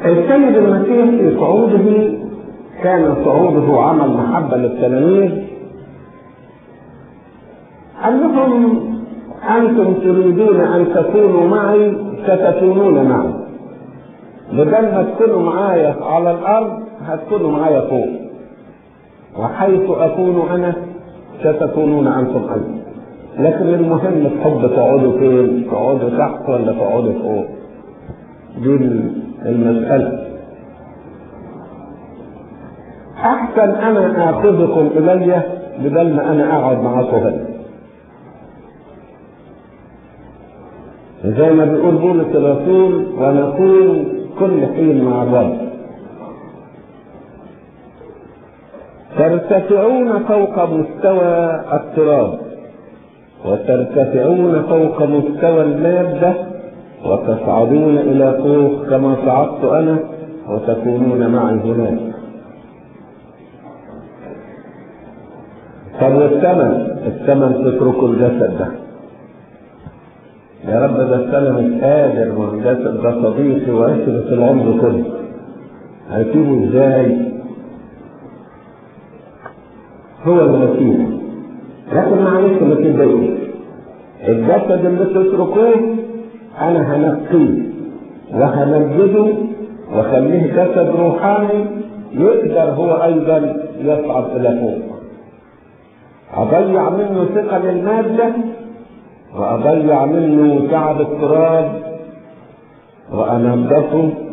السيد المسيح في صعوده كان صعوده عمل محبة للتلاميذ قال لهم أنتم تريدون أن تكونوا معي ستكونون معي بدل ما تكونوا معايا على الأرض هتكونوا معايا فوق وحيث أكون أنا ستكونون أنتم أيضا لكن المهم تحب تقعدوا فين؟ تقعدوا تحت ولا تقعدوا فوق؟ دي المسألة أحسن أنا آخذكم إلي بدل ما أنا أقعد معاكم هنا زي ما بيقول بولس الرسول ونكون كل حين مع الرب ترتفعون فوق مستوى التراب وترتفعون فوق مستوى المادة وتصعدون إلى فوق كما صعدت أنا وتكونون معي هناك طب والثمن الثمن تتركوا الجسد ده يا رب ده الثمن مش قادر والجسد ده صديقي وعشرة العمر كله هسيبه ازاي هو الوسيلة لكن معلش ما تتضايقوش الجسد اللي تتركوه انا هنقيه وهمجده واخليه جسد روحاني يقدر هو ايضا يصعد الى فوق اضيع منه ثقل الماده واضيع منه تعب التراب وانضفه